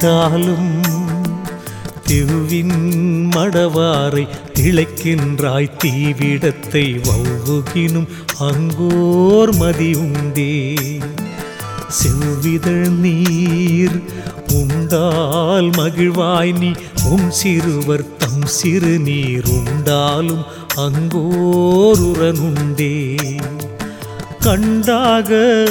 திட்டாலும் திருவின் மடவாரை திளைக்கின்றாய் தீவிடத்தை வௌவுகினும் அங்கோர் மதி உண்டே செவ்விதழ் நீர் உண்டால் மகிழ்வாய் நீ உம் சிறுவர் தம் சிறு நீர் உண்டாலும் அங்கோருரனுண்டே கண்டாக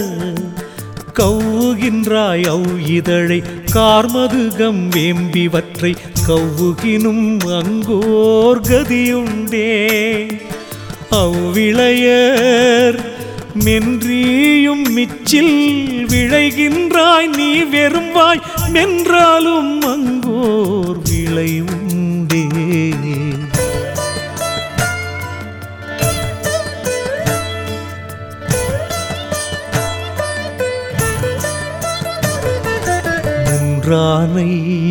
கவ்வுகின்றாய் அவ் இதழை கார்மதுகம் வேம்பிவற்றை கவ்வுகினும் அங்கோர் கதியுண்டே அவ்விளையர் மென்றியும் மிச்சில் விளைகின்றாய் நீ வெறும்பாய் மென்றாலும் அங்கோர் விளை உண்டே முன்றானை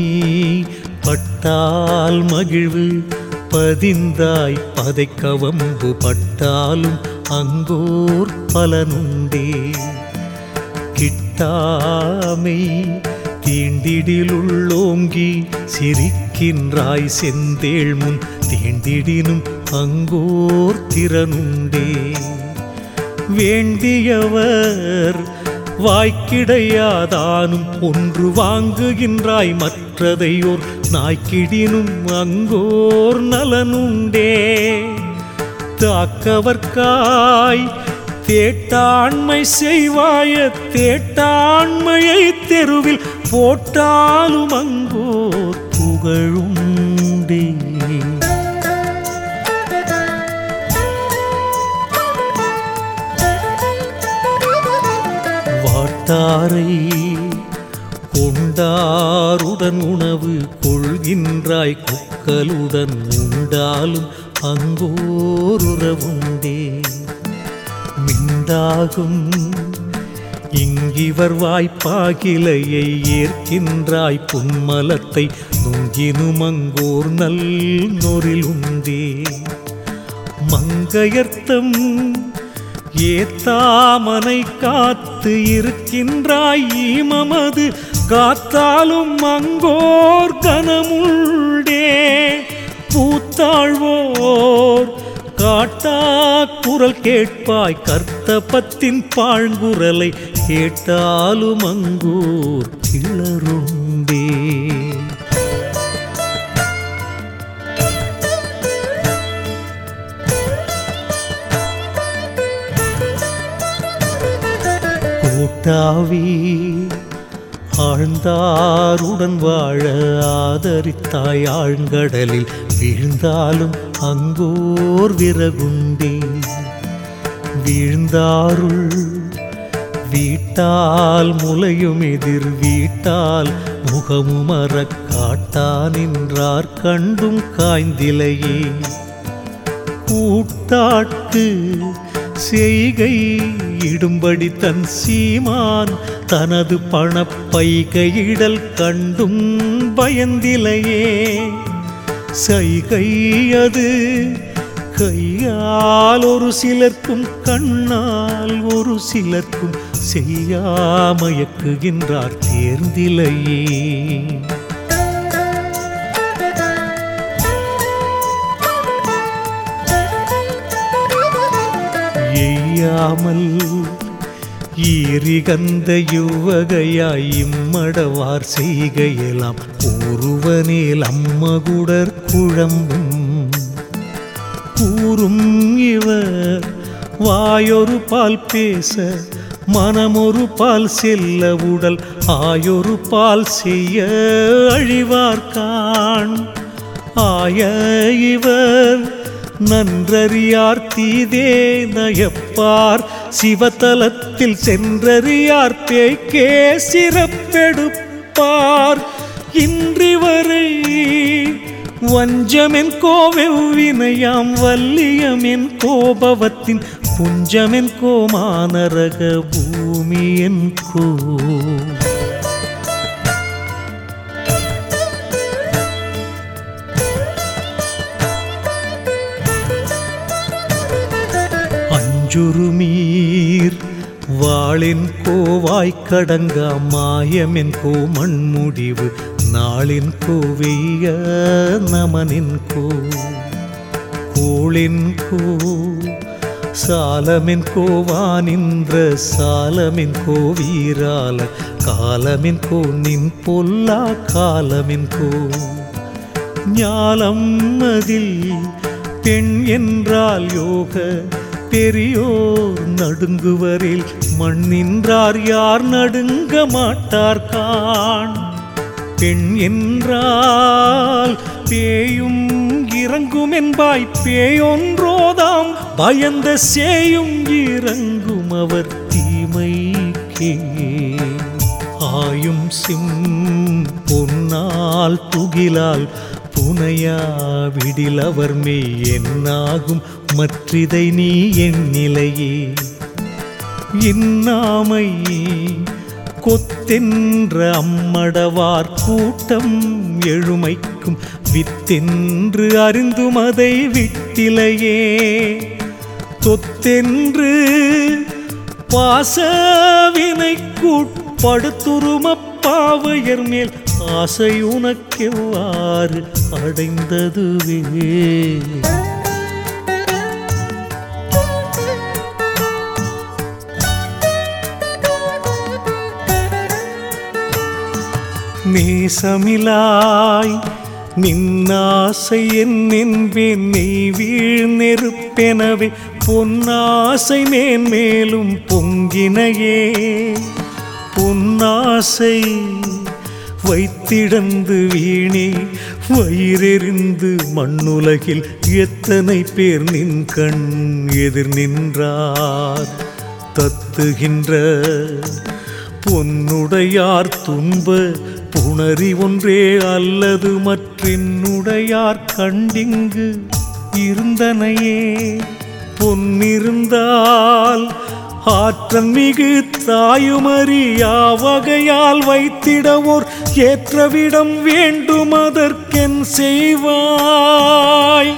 பட்டால் மகிழ்வு பதிந்தாய் பதைக்கவம்பு பட்டாலும் அங்கோர் பலனுண்டே கிட்டாமை தீண்டிடிலுள்ளோங்கி சிரிக்கின்றாய் செந்தேள் முன் தீண்டிடினும் அங்கோர் திறனுண்டே வேண்டியவர் வாய்க்கிடையாதானும் ஒன்று வாங்குகின்றாய் மற்றதையோர் நாய்க்கிடினும் அங்கோர் நலனுண்டே தாக்கவர்க்காய் தேட்டாண்மை செய்வாய தேட்டாண்மையை தெருவில் போட்டாலும் அங்கோர் புகழுண்டே வாட்டாரை கொண்டாருடன் உணவு கொள்கின்றாய் குக்கலுடன் உண்டாலும் அங்கோருறவுண்டே மிண்டாகும் இங்கிவர் வாய்ப்பாகிலையை ஏற்கின்றாய் புன்மலத்தை நுங்கினும் அங்கோர் நல் நொறில் உண்டே மங்கையர்த்தம் ஏத்தாமனை காத்து இருக்கின்றாய் ஈமமது காத்தாலும் அங்கோர் கனமுண்டே பூத்தாழ்வோர் காட்டா குரல் கேட்பாய் கர்த்தபத்தின் பாழ்குரலை கேட்டாலும் அங்கோர் கிளருண்டே கூட்டாவி ஆழ்ந்தாருடன் வாழ ஆதரித்தாய் ஆழ்கடலில் வீழ்ந்தாலும் அங்கோர் விறகுண்டே வீழ்ந்தாருள் வீட்டால் முலையும் எதிர் வீட்டால் முகமுமரக் காட்டா நின்றார் கண்டும் காய்ந்திலையே கூட்டாட்டு செய்கை இடும்படி தன் சீமான் தனது பணப்பைகையிடல் கண்டும் பயந்திலையே செய்கை அது கையால் ஒரு சிலர்க்கும் கண்ணால் ஒரு சிலர்க்கும் செய்யாமயக்குகின்றார் தேர்ந்திலையே எய்யாமல் ஈரிகந்த யுவகையாய் இம்மடவார் செய்கையெல்லாம் ஒருவனேல் அம்மகுடர் குழம்பும் கூறும் இவர் வாயொரு பால் பேச மனமொரு பால் செல்ல உடல் ஆயொரு பால் செய்ய அழிவார்கான் ஆய இவர் நன்றறியார் தீதே நயப்பார் சிவதலத்தில் சென்றறியார் பேய்க்கே சிறப்பெடுப்பார் இன்றிவரை வஞ்சமென் கோவெவ்வினையாம் வல்லியமென் கோபவத்தின் புஞ்சமென் கோமானரக பூமியன் கோ அஞ்சுருமீர் வாளின் கோவாய் கடங்கா மாயமென் கோ மண்முடிவு நாளின் கோவெய்ய நமனின் கோ கோளின் கோ சாலமின் கோவானின்ற சாலமின் கோவீரால காலமின் கோ நின் பொல்லா காலமின் கோ ஞாலம் அதில் பெண் என்றால் யோக பெரியோர் நடுங்குவரில் மண்ணின்றார் யார் நடுங்க மாட்டார் காண் பெண் என்றால் பேயும் இறங்கும் என்பாய் பேயொன்றோதாம் பயந்த சேயும் இறங்கும் அவர் தீமைக்கே ஆயும் சிம் பொன்னால் துகிலால் புனையா விடில் அவர் மெய் என்னாகும் மற்றிதை நீ என் நிலையே இன்னாமை கொத்தென்ற அம்மடவார் கூட்டம் எழுமைக்கும் வித்தென்று அறிந்தும் அதை விட்டிலையே தொத்தென்று பாசவினை கூட்படுத்துருமப்பாவையர் மேல் ஆசை உனக்கெவ்வாறு அடைந்ததுவே நேசமிலாய் நின்னாசை என்னென்பேன் நெய் வீழ் நெருப்பெனவே பொன்னாசை மேன்மேலும் பொங்கினையே பொன்னாசை வைத்திடந்து வீணே வயிறெறிந்து மண்ணுலகில் எத்தனை பேர் நின் கண் எதிர் நின்றார் தத்துகின்ற பொன்னுடையார் துன்ப புணரி ஒன்றே அல்லது மற்றின்னுடையார் கண்டிங்கு இருந்தனையே பொன்னிருந்தால் ஆற்றல் மிகு தாயுமறியா வகையால் வைத்திடவோர் ஏற்றவிடம் வேண்டும் அதற்கென் செய்வாய்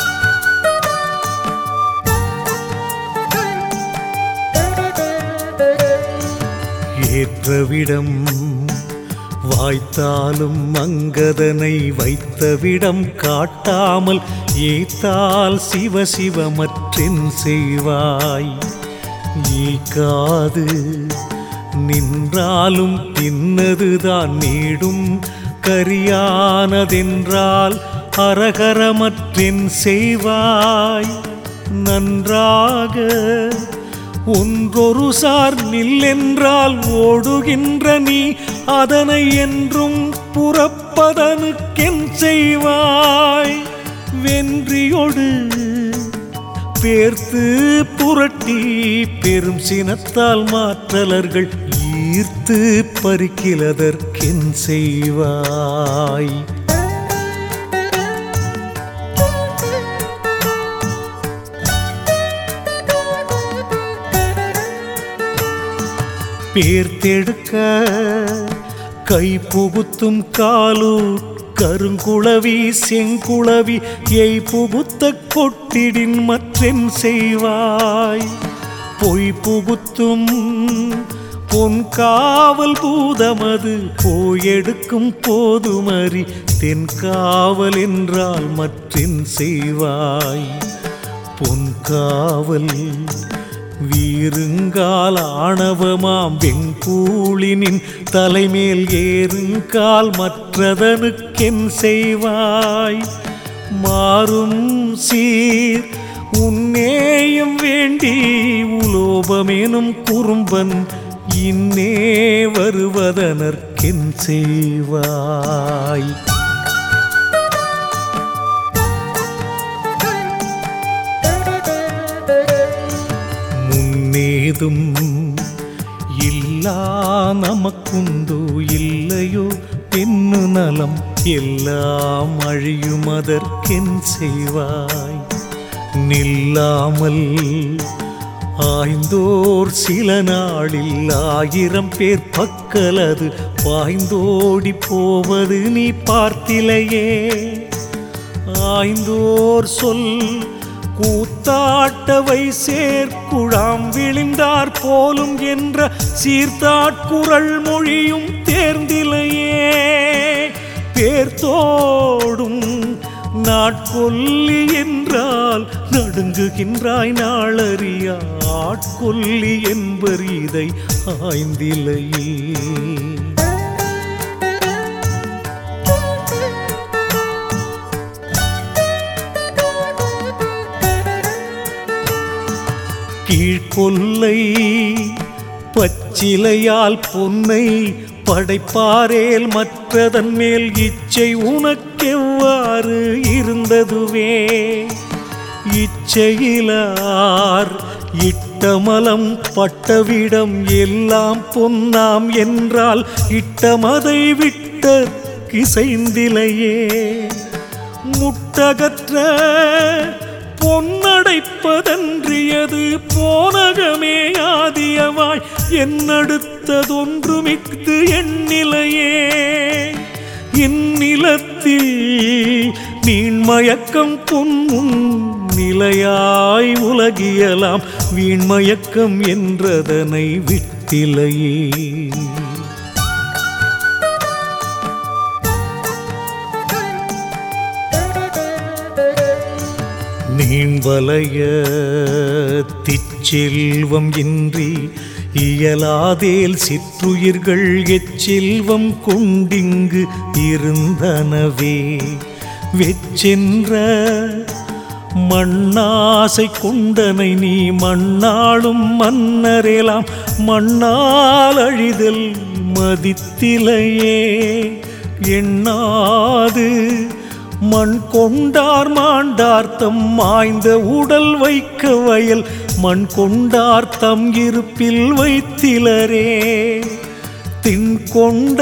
ஏற்றவிடம் வாய்த்தாலும் அங்கதனை வைத்தவிடம் காட்டாமல் ஏத்தால் சிவ சிவமற்றின் செய்வாய் ஈக்காது நின்றாலும் பின்னதுதான் நீடும் கரியானதென்றால் அரகரமற்றின் செய்வாய் நன்றாக ஒன்றொரு சார் நில்லென்றால் ஓடுகின்ற நீ அதனை என்றும் புறப்பதனுக்கென் செய்வாய் வென்றியொடு பேர்த்து புரட்டி பெரும் சினத்தால் மாற்றலர்கள் ஈர்த்து பறிக்கிலதற்கென் செய்வாய் பேர்த்தெடுக்க கை புகுத்தும் காலூர் கருங்குளவி செங்குளவி எய் புகுத்த கொட்டிடின் மற்றென் செய்வாய் பொய் புகுத்தும் பொன் காவல் பூதமது போயெடுக்கும் போதுமறி தென் காவல் என்றால் மற்றின் செய்வாய் பொன் காவல் வீருங்கால் ஆணவமாம் வெங்கூளினின் தலைமேல் ஏறுங்கால் மற்றதனுக்கென் செய்வாய் மாறும் சீர் உன்னேயம் வேண்டி உலோபமெனும் குறும்பன் இன்னே வருவதனற்கென் செய்வாய் முன்னேதும் இல்லா நமக்குண்டோ இல்லையோ பெண்ணு நலம் எல்லாம் அழியும் அதற்கென் செய்வாய் நில்லாமல் ஆய்ந்தோர் சில நாளில் ஆயிரம் பேர் பக்கலது பாய்ந்தோடி போவது நீ பார்த்திலையே ஆய்ந்தோர் சொல் கூத்த கூத்தாட்டவை சேர்க்குழாம் விழிந்தார் போலும் என்ற சீர்த்தாட்குரல் மொழியும் தேர்ந்திலையே பேர்த்தோடும் நாட்கொல்லி என்றால் நடுங்குகின்றாய் நாளறியா ஆட்கொல்லி என்பர் இதை ஆய்ந்திலையே கீழ்கொல்லை பச்சிலையால் பொன்னை படைப்பாரேல் மற்றதன் மேல் இச்சை உனக்கெவ்வாறு இருந்ததுவே இச்சையிலார் இட்டமலம் பட்டவிடம் எல்லாம் பொன்னாம் என்றால் இட்டமதை விட்ட கிசைந்திலையே முட்டகற்ற பொன்னடைப்பதன்றியது போனகமே ஆதியவாய் என்னடுத்ததொன்று மிக்கு எண்ணிலையே இந்நிலத்தில் நீண்மயக்கம் பொன்முன் நிலையாய் உலகியலாம் வீண்மயக்கம் என்றதனை விட்டிலையே நீண்வலைய திச்செல்வம் இன்றி இயலாதேல் சிற்றுயிர்கள் எச்செல்வம் கொண்டிங்கு இருந்தனவே வெச்சென்ற மண்ணாசை கொண்டனை நீ மண்ணாளும் மன்னரேலாம் மண்ணால் அழிதல் மதித்திலையே எண்ணாது மண் கொண்டார் மாண்டார் தம் மாய்ந்த உடல் வைக்க வயல் மண் கொண்டார் தம் இருப்பில் வைத்திலரே தின் கொண்ட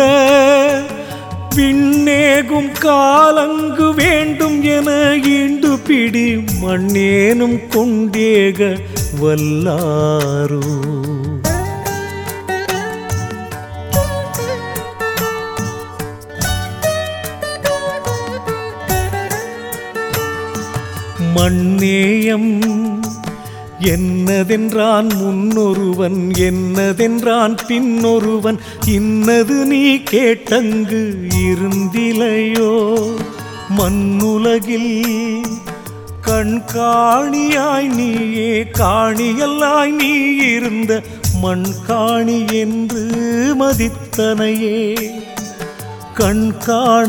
பின்னேகும் காலங்கு வேண்டும் என ஈண்டு பிடி மண்ணேனும் கொண்டேக வல்லாரோ மண்ணேயம் என்னதென்றான் முன்னொருவன் என்னதென்றான் பின்னொருவன் இன்னது நீ கேட்டங்கு இருந்திலையோ மண்ணுலகில் கண்காணியாய் நீயே காணியல்லாய் நீ இருந்த மண்காணி என்று மதித்தனையே கண்காண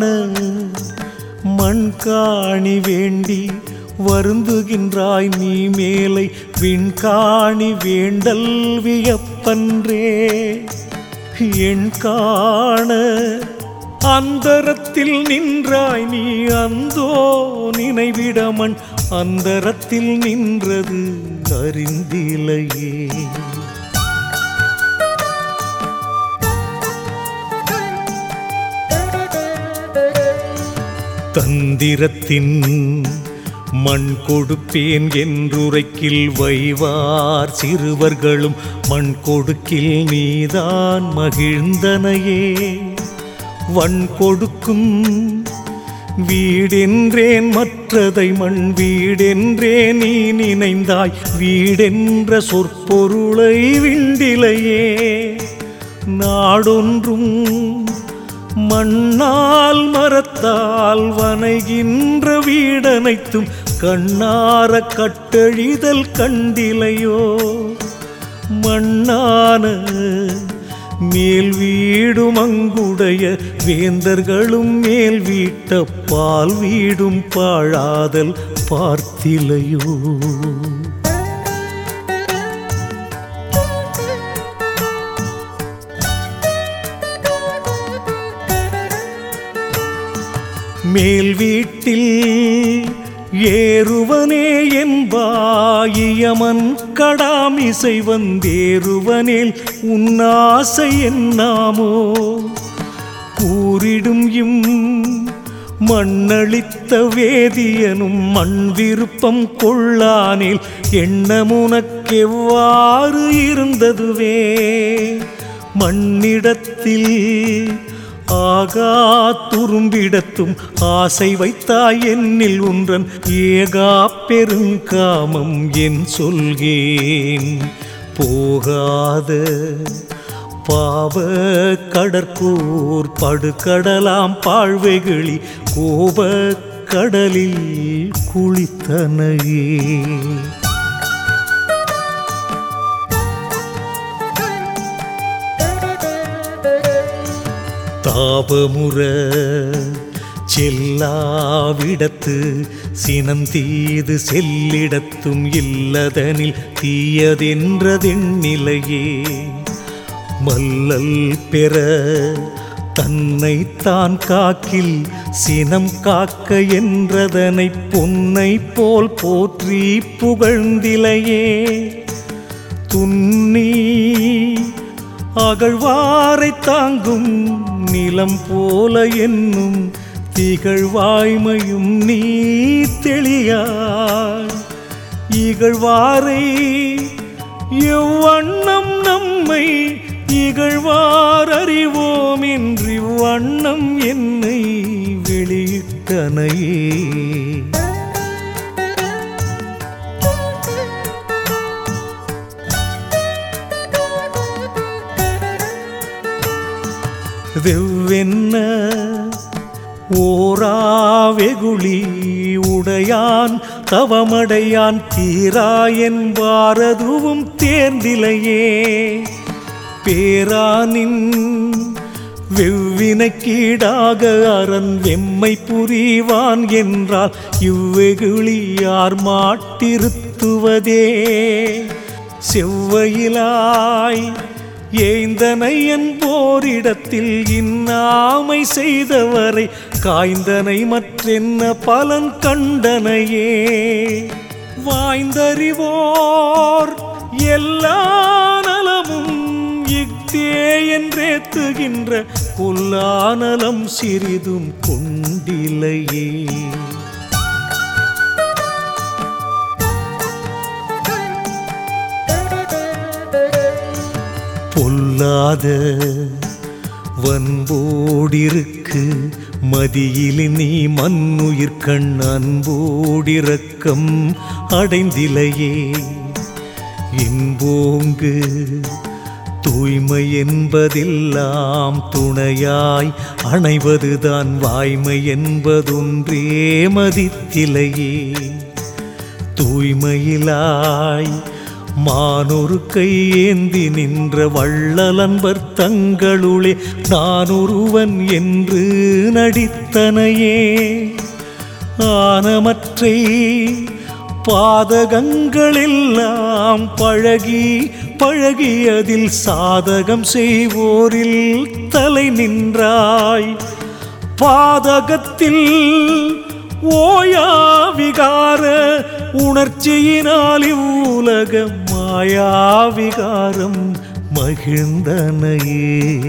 மண்காணி வேண்டி வருந்துகின்றாய் நீ மேலை விண்காணி வேண்டல் வியப்பன்றே என் காண அந்தரத்தில் நின்றாய் நீ அந்தோ நினைவிடமன் அந்தரத்தில் நின்றது அறிந்திலையே தந்திரத்தின் மண் கொடுப்பேன் என்றுரைக்கில் வைவார் சிறுவர்களும் மண் கொடுக்கில் நீதான் மகிழ்ந்தனையே வன் கொடுக்கும் வீடென்றேன் மற்றதை மண் வீடென்றே நீ நினைந்தாய் வீடென்ற சொற்பொருளை விண்டிலையே நாடொன்றும் மண்ணால் மரத்தால் வனைகின்ற வீடனைத்தும் கண்ணார கட்டழிதல் கண்டிலையோ மண்ணான மேல் வீடும் அங்குடைய வேந்தர்களும் மேல் வீட்ட பால் வீடும் பாழாதல் பார்த்திலையோ மேல் வீட்டில் ஏறுவனே என்பாயமன் கடாமிசை வந்தேறுவனேல் உன்னாசை என்னாமோ கூறிடும் இம் மண்ணளித்த வேதியனும் மண் விருப்பம் கொள்ளானில் எண்ணமுனக்கெவ்வாறு இருந்ததுவே மண்ணிடத்தில் ஆகா துரும்பிடத்தும் ஆசை வைத்தாய் என்னில் ஒன்றன் ஏகா பெருங்காமம் என் சொல்கேன் போகாத பாவ கடற்கூர் படுகடலாம் பாழ்வைகளி கோப கடலில் குளித்தனையே தாபமுற செல்லாவிடத்து சினந்தீது செல்லிடத்தும் இல்லதனில் தீயதென்றதென்னிலையே மல்லல் பெற தன்னைத்தான் காக்கில் சினம் காக்க என்றதனை பொன்னை போல் போற்றி புகழ்ந்திலையே துன்னி அகழ்வாரை தாங்கும் நிலம் போல என்னும் திகழ்வாய்மையும் நீ தெளியாய் இகழ்வாரை எவ்வண்ணம் நம்மை இகழ்வார் அறிவோம் என்று வண்ணம் என்னை வெளியிட்டனையே வெவ்வென்ன ஓராவெகுளி உடையான் தவமடையான் தீரா என்பாரதுவும் தேர்ந்திலையே பேரானின் வெவ்வினைக்கீடாக அரண் வெம்மை புரிவான் என்றால் இவ்வெகுளியார் மாட்டிருத்துவதே செவ்வையிலாய் ஏய்ந்தனை என்போரிடத்தில் இன்னாமை செய்தவரை காய்ந்தனை மற்றென்ன பலன் கண்டனையே வாய்ந்தறிவோர் எல்லா நலமும் இக்தே என்றேத்துகின்ற கொல்லானலம் சிறிதும் கொண்டிலையே பொல்லாத வன்போடிருக்கு மதியில் நீ மண்ணுயிர் கண் அன்போடிரக்கம் அடைந்திலையே இன்போங்கு தூய்மை என்பதெல்லாம் துணையாய் அணைவதுதான் வாய்மை என்பதொன்றே மதித்திலையே தூய்மையிலாய் மானொரு கையேந்தி நின்ற வள்ளலன்பர் தங்களுளே நானொருவன் என்று நடித்தனையே ஆனமற்றை பாதகங்களெல்லாம் பழகி பழகி அதில் சாதகம் செய்வோரில் தலை நின்றாய் பாதகத்தில் ஓயா விகார உணர்ச்சியினால் இவ்வுலக மாயா விகாரம் மகிழ்ந்தனையே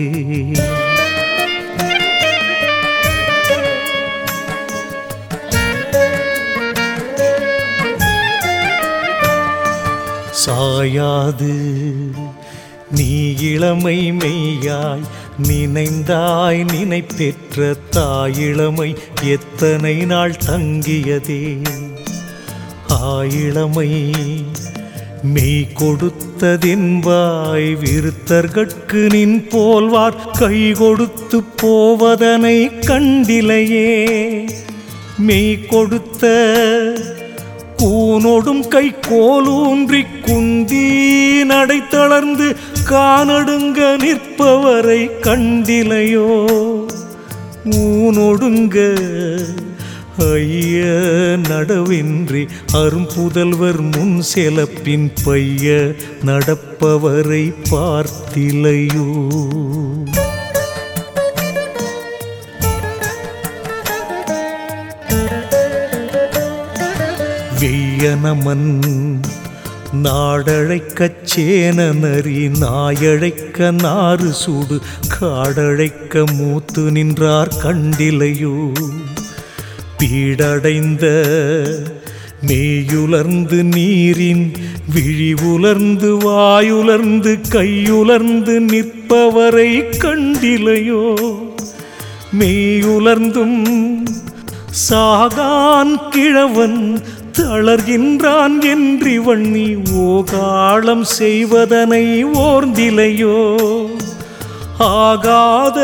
சாயாது நீ இளமை மெய்யாய் நினைந்தாய் நினைப்பெற்ற தாயிழமை எத்தனை நாள் தங்கியதே ஆயிழமை மெய் கொடுத்ததென்பாய் விருத்தர்கட்கு நின் போல்வார் கை கொடுத்து போவதனை கண்டிலையே மெய் கொடுத்த கூனொடும் கை கோலூன்றி குந்தி நடை தளர்ந்து கானடுங்க நிற்பவரை கண்டிலையோ ஊனொடுங்க ஐய நடவின்றி அரும்புதல்வர் முன் செலப்பின் பைய நடப்பவரை பார்த்திலையோ வெய்யனமன் நாடழைக்கச் சேன நரி நாயழைக்க நாறு சூடு காடழைக்க மூத்து நின்றார் கண்டிலையோ பீடடைந்த மேயுலர்ந்து நீரின் விழிவுலர்ந்து வாயுலர்ந்து கையுலர்ந்து நிற்பவரை கண்டிலையோ மெய்யுலர்ந்தும் சாகான் கிழவன் தளர்கின்றான் என்றிவன் நீ ஓகாளம் செய்வதனை ஓர்ந்திலையோ ஆகாத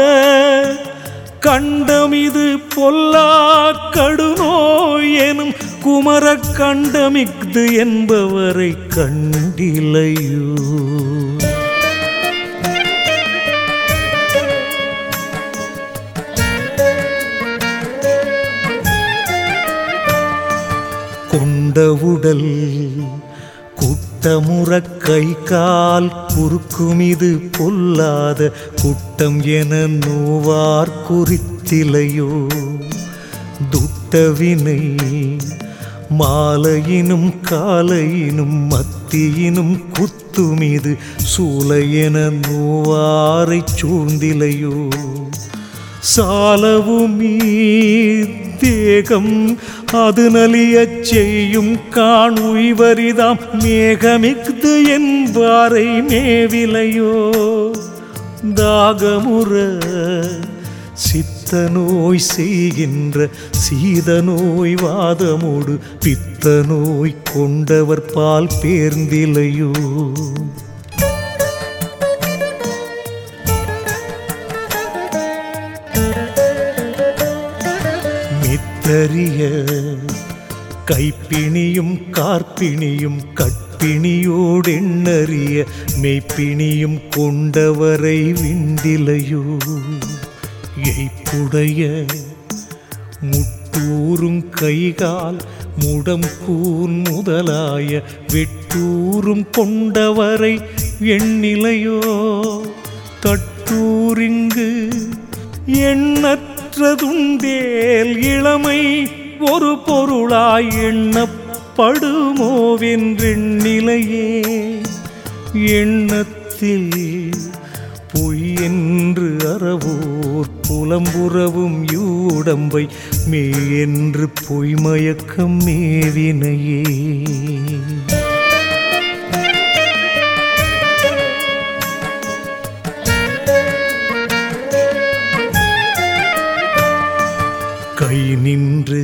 கண்டமிது பொல்லா கடுநோய் எனும் குமர கண்டமிக்து என்பவரை கண்டிலையோ கொண்ட உடல் குட்டமுற கை கால் குறுக்குமிது பொல்லாத குட்டம் என நோவார் குறித்திலையோ துட்டவினை மாலையினும் காலையினும் மத்தியினும் குத்துமிது சூலையென நோவாரைச் சூழ்ந்திலையோ சாலவுமீ தேகம் அது நலியச் செய்யும் காண் உய்வரிதாம் மேகமிக்து என்பாரை மேவிலையோ தாகமுற சித்த நோய் செய்கின்ற சீத நோய் வாதமோடு பித்த நோய் கொண்டவர் பால் பேர்ந்திலையோ மித்தறிய கைப்பிணியும் கார்ப்பிணியும் கற்பிணியோடெண்ணறிய மெய்ப்பிணியும் கொண்டவரை விண்டிலையோ எய்ப்புடைய முட்டூரும் கைகால் முடம் கூன் முதலாய வெட்டூரும் கொண்டவரை எண்ணிலையோ தட்டூரிங்கு எண்ணற்றதுண்டேல் இளமை ஒரு பொருளாய் எண்ணப்படுமோவென்றெண்ணிலையே எண்ணத்தில் பொய் என்று அறவோர் புலம்புறவும் யூடம்பை மே என்று பொய்மயக்கம் மேவினையே கை நின்று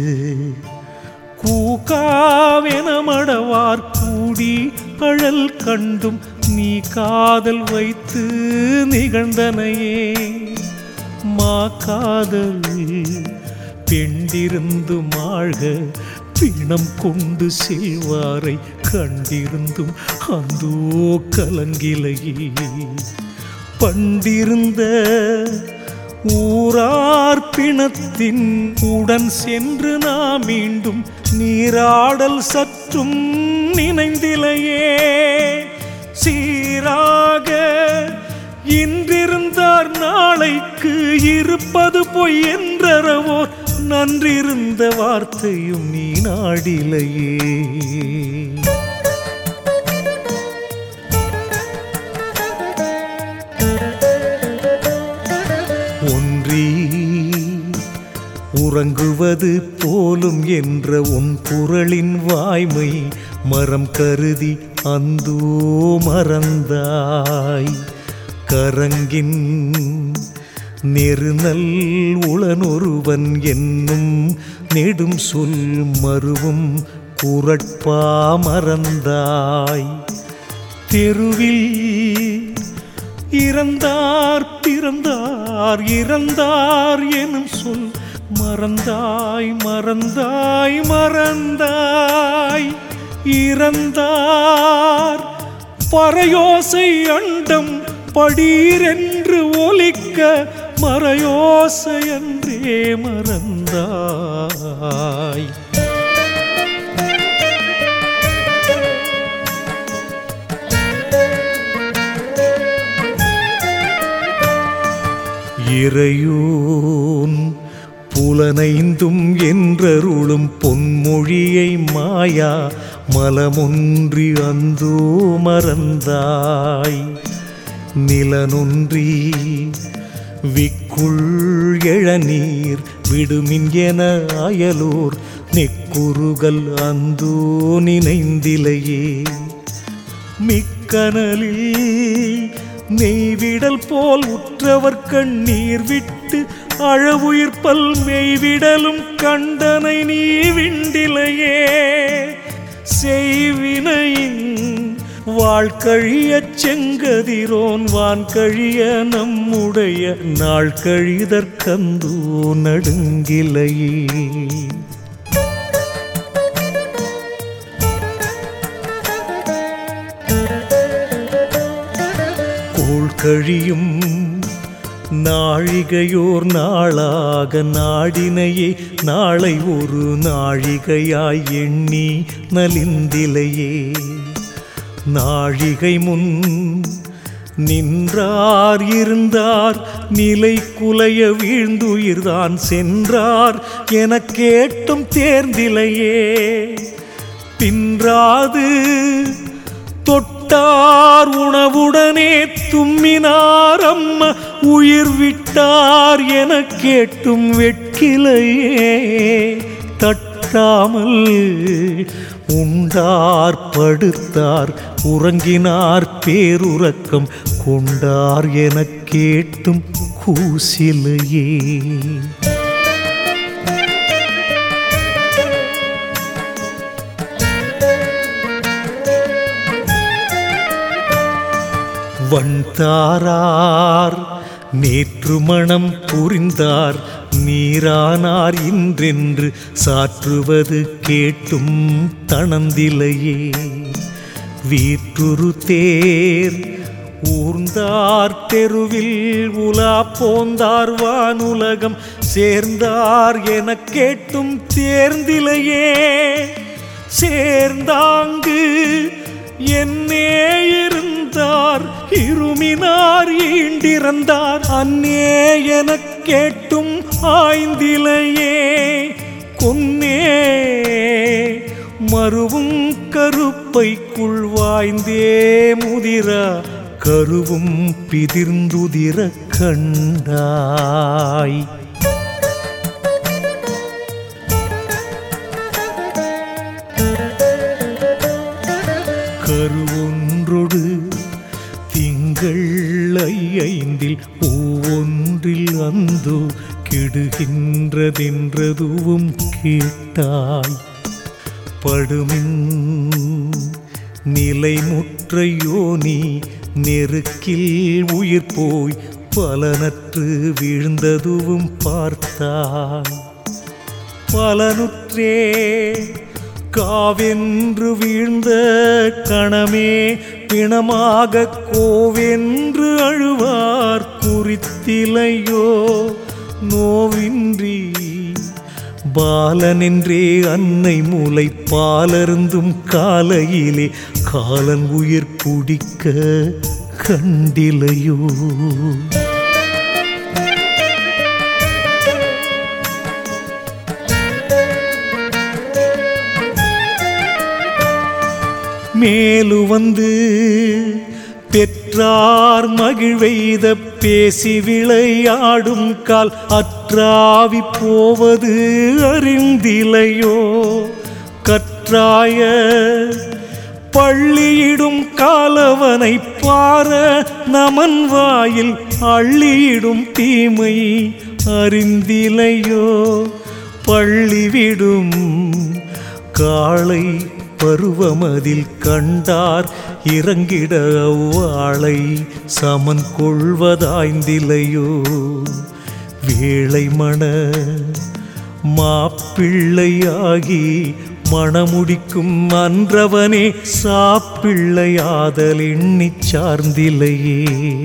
கூகாவெனமடவார் கூடி அழல் கண்டும் நீ காதல் வைத்து நிகழ்ந்தனையே மா காதல் பெண்டிருந்து மாழ்க பிணம் கொண்டு செல்வாரை கண்டிருந்தும் அந்தோ கலங்கிலையே பண்டிருந்த ஊரார் பிணத்தின் உடன் சென்று நாம் மீண்டும் நீராடல் சற்றும் நினைந்திலையே சீராக இன்றிருந்தார் நாளைக்கு இருப்பது பொய் என்றறவோர் நன்றிருந்த வார்த்தையும் நீ நாடிலையே ஒன்றி உறங்குவது போலும் என்ற உன் குரலின் வாய்மை மரம் கருதி அந்தோ மறந்தாய் கரங்கின் நெருநல் உளனொருவன் என்னும் நெடும் சொல் மருவும் குரட்பா மறந்தாய் தெருவில் இறந்தார் பிறந்தார் இறந்தார் எனும் சொல் மறந்தாய் மறந்தாய் மறந்தாய் இறந்தார் பறையோசை அண்டம் படீரென்று ஒலிக்க மறையோசை என்றே மறந்தாய் இறையோன் புலனைந்தும் என்றருளும் பொன்மொழியை மாயா மலமொன்றி அந்தோ மறந்தாய் நிலனொன்றி விக்குள் எழநீர் விடுமின் என அயலோர் நெக்குருகல் அந்தோ நினைந்திலையே மிக்கனலில் நெய்விடல் போல் உற்றவர் கண்ணீர் விட்டு அழவுயிர்ப்பல் மெய்விடலும் கண்டனை நீ விண்டிலையே செய்வினையின் வாழ்கழியச் செங்கதிரோன் வான்கழிய நம்முடைய நாள் கழிதற்கந்தோ நடுங்கிலையே கோள் கழியும் நாழிகையோர் நாளாக நாடினையே நாளை ஒரு நாழிகையாய் எண்ணி நலிந்திலையே நாழிகை முன் நின்றார் இருந்தார் நிலை குலைய வீழ்ந்துயிர்தான் சென்றார் எனக் கேட்டும் தேர்ந்திலையே பின்றாது தொட்டார் உணவுடனே தும்மினார் அம்மா உயிர் விட்டார் என கேட்டும் வெட்கிலையே தட்டாமல் உண்டார் படுத்தார் உறங்கினார் பேருறக்கம் கொண்டார் எனக் கேட்டும் கூசிலையே வந்தாரார் நேற்று மணம் புரிந்தார் நீரானார் இன்றென்று சாற்றுவது கேட்டும் தணந்திலையே வீற்றுரு தேர் ஊர்ந்தார் தெருவில் உலா போந்தார் வானுலகம் சேர்ந்தார் எனக் கேட்டும் தேர்ந்திலையே சேர்ந்தாங்கு என்னே இருந்தார் இருமினார் ஈண்டிறந்தார் அன்னே எனக் கேட்டும் ஆய்ந்திலையே கொன்னே மறுவும் கருப்பைக்குள் வாய்ந்தே முதிரா கருவும் பிதிர்ந்துதிர கண்டாய் கருவொன்றொடு திங்கள் ஐந்தில் ஒவ்வொன்றில் அந்தோ கெடுகின்றதென்றதுவும் கேட்டாய் படுமின் நிலைமுற்றையோ நீ நெருக்கில் உயிர் போய் பலனற்று வீழ்ந்ததுவும் பார்த்தாய் பலனுற்றே காவென்று வீழ்ந்த கணமே பிணமாக கோவென்று அழுவார் குறித்திலையோ நோவின்றி பாலனென்றே அன்னை மூளை பாலருந்தும் காலையிலே காலன் உயிர் குடிக்க கண்டிலையோ மேலு வந்து பெற்றார் மகிழ்வெய்த பேசி விளையாடும் கால் அற்றாவி போவது அறிந்திலையோ கற்றாய பள்ளியிடும் காலவனை பார நமன் வாயில் அள்ளியிடும் தீமை அறிந்திலையோ பள்ளிவிடும் காளை பருவமதில் கண்டார் இறங்கிட அவ்வாளை சமன் கொள்வதாய்ந்திலையோ வேளை மண மாப்பிள்ளையாகி மணமுடிக்கும் அன்றவனே சாப்பிள்ளையாதல் எண்ணிச் சார்ந்திலையே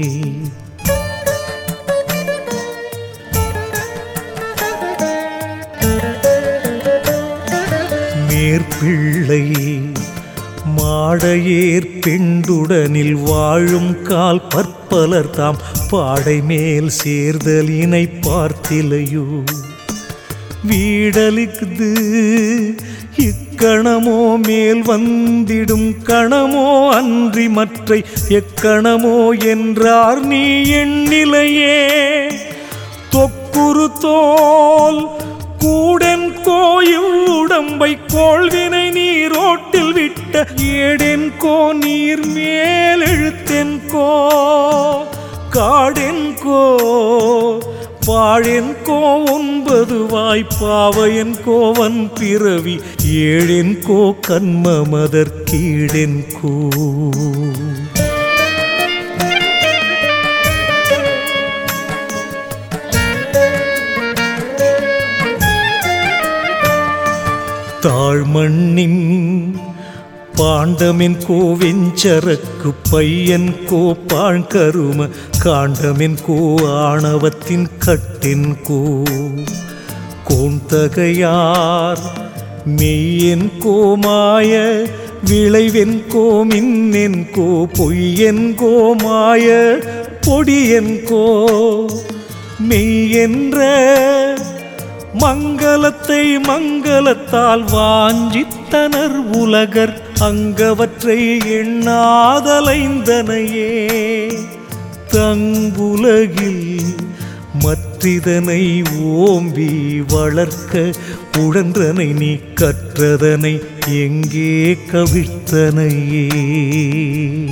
மேற்பிள்ளை மாடையேர் பெண்டுடனில் வாழும் கால் பற்பலர் தாம் பாடை மேல் சேர்தலினை பார்த்திலையோ வீடலிக்குது இக்கணமோ மேல் வந்திடும் கணமோ அன்றி மற்றை எக்கணமோ என்றார் நீ எண்ணிலையே தொக்குரு தோல் கூடன் கோயில் உடம்பை கோள்வினை நீரோட்டில் விட்ட ஏடென் கோ நீர் மேல் எழுத்தென் கோ தாழென்கோ ஒன்பது வாய்ப்பாவையன் கோவன் பிறவி ஏழென்கோ கண்மமதற்கீழென்கோ தாழ்மண்ணின் பாண்டமின் கோவெஞ்சரக்கு பையன் கோ பாழ்கரும காண்டமின் கோ ஆணவத்தின் கட்டின் கோ கோந்தகையார் மெய்யென் கோ மாய விளைவென் கோ மின்னென் கோ பொய்யென் கோ மாய பொடியென் கோ மெய்யென்ற மங்களத்தை மங்களத்தால் வாஞ்சித்தனர் உலகர் அங்கவற்றை எண்ணாதலைந்தனையே தங்குலகில் மற்றிதனை ஓம்பி வளர்க்க உழன்றனை நீ கற்றதனை எங்கே கவிழ்த்தனையே